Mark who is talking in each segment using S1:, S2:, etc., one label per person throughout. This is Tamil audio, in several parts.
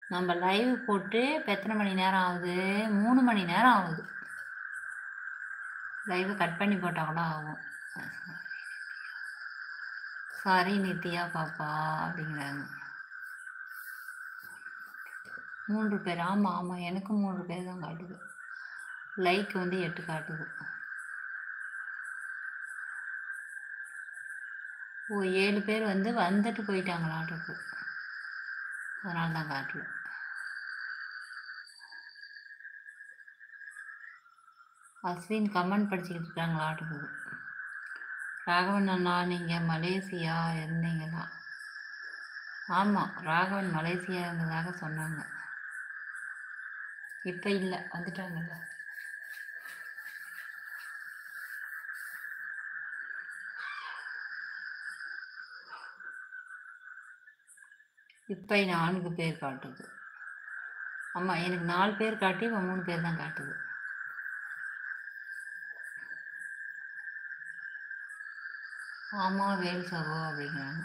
S1: நம்ம லைவ் போட்டு இப்போ எத்தனை மணி நேரம் ஆகுது மூணு மணி நேரம் ஆகுது லைவ் கட் பண்ணி போட்டால் கூட ஆகும் சாரி நித்யா பாப்பா அப்படிங்கிறாங்க மூன்று பேர் ஆமாம் ஆமாம் எனக்கும் மூன்று பேர் தான் காட்டுது லைக் வந்து எட்டு காட்டுது ஓ ஏழு பேர் வந்து வந்துட்டு போயிட்டாங்களாட்டுருக்கு அதனால தான் காட்டல அஸ்வின் கமெண்ட் படிச்சுக்கிட்டு இருக்காங்களாட்டுக்குது ராகவன் அண்ணா நீங்கள் மலேசியா இருந்தீங்களா ஆமாம் ராகவன் மலேசியா இருந்ததாக சொன்னாங்க இப்போ இல்லை வந்துட்டாங்கல்ல இப்போ நான்கு பேர் காட்டுது ஆமாம் எனக்கு நாலு பேர் காட்டி இப்போ மூணு பேர் தான் காட்டுது ஆமாம் வேல் சகோ அப்படிங்கிறாங்க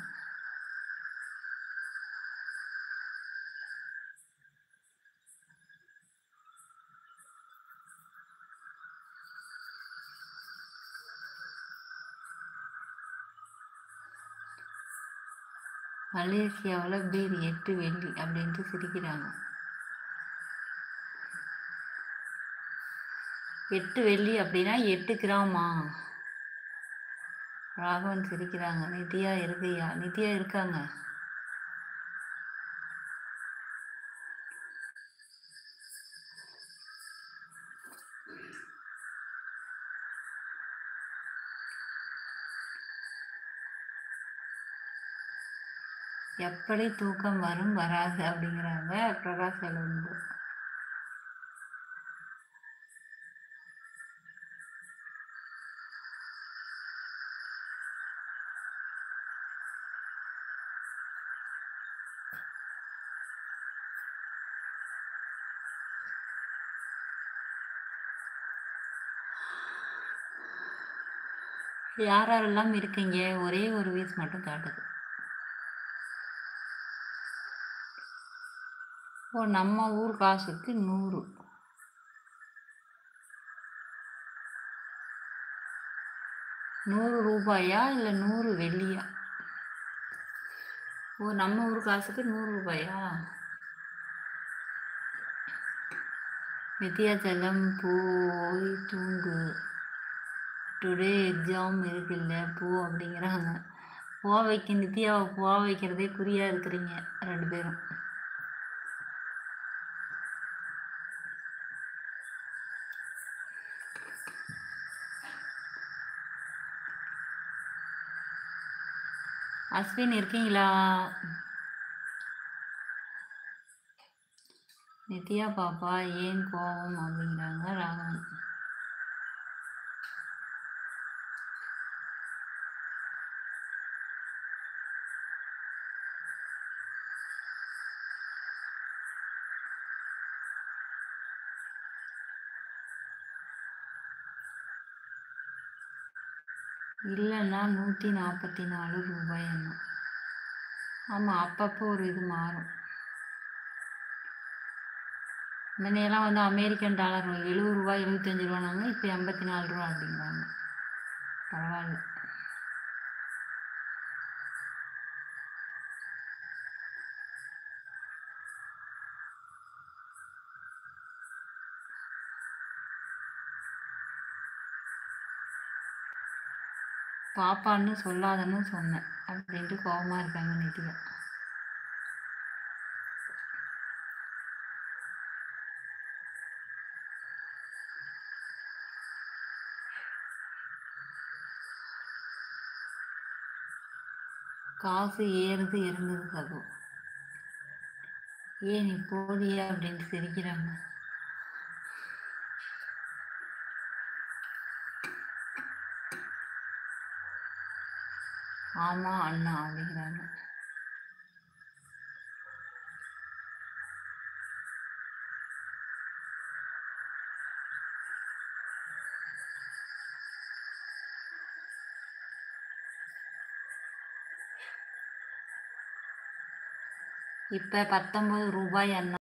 S1: மலேசியாவில் பீர் எட்டு வெள்ளி அப்படின்ட்டு சிரிக்கிறாங்க எட்டு வெள்ளி அப்படின்னா எட்டு கிராமா ராகவன் சிரிக்கிறாங்க நித்யா இருக்கையா நித்யா இருக்காங்க எப்படி தூக்கம் வரும் வராது அப்படிங்கிறாங்க பிரகாஷ் எலும்பு யார் யாரெல்லாம் இருக்கீங்க ஒரே ஒரு வீஸ் மட்டும் காட்டுது ஓ நம்ம ஊர் காசுக்கு நூறு நூறு ரூபாயா இல்லை நூறு வெள்ளியா ஓ நம்ம ஊர் காசுக்கு நூறு ரூபாயா வித்தியாச்சலம் போய் தூங்கு டுடே எக்ஸாம் இருக்குல்ல போ அப்படிங்கிறாங்க போக வைக்க நித்யாவை போக வைக்கிறதே குறியாக இருக்கிறீங்க ரெண்டு பேரும் அஸ்வின் இருக்கீங்களா நித்யா பாப்பா ஏன் கோவம் அப்படிங்கிறாங்க ராகவன் இல்லைன்னா நூற்றி நாற்பத்தி நாலு ரூபாய் என்ன ஆமாம் அப்பப்போ ஒரு இது மாறும் முன்னையெல்லாம் வந்து அமெரிக்கன் டாலர் எழுபது ரூபா எழுபத்தஞ்சு ரூபானாங்க இப்போ எண்பத்தி நாலு ரூபா அப்படிங்கிறாங்க பரவாயில்ல பாப்பான்னு சொல்லாதன்னு சொன்னேன் அப்படின்ட்டு கோபமாக இருக்காங்க நித்யா காசு ஏறுது இறங்குது சகோ ஏன் நீ போதியா அப்படின்ட்டு சிரிக்கிறாங்க ஆமா அண்ணா அப்படிங்கிறாங்க இப்போ பத்தொம்பது ரூபாய் அண்ணா